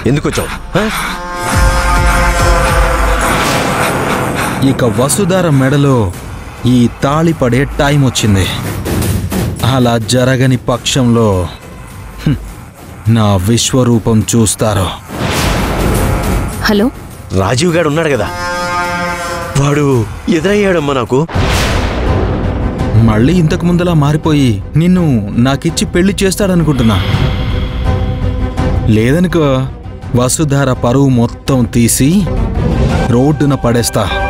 ఎందుకు వచ్చావు ఆ? ఇక వసుధార మెడలో ఈ తాళి పడే టైం వచ్చింది అలా జరగని పక్షంలో హ్మ్, నా విశ్వరూపం చూస్తారు హలో రాజీవ్ గారు ఉన్నాడు కదా వాడు ఎదురయ్యాడమ్మా నాకు మళ్ళీ ఇంతకు ముందలా మారిపోయి నిన్ను నాకిచ్చి పెళ్లి చేస్తాడనుకుంటున్నా లేదనుకో వసుధార పరువు మొత్తం తీసి రోడ్డున పడేస్తా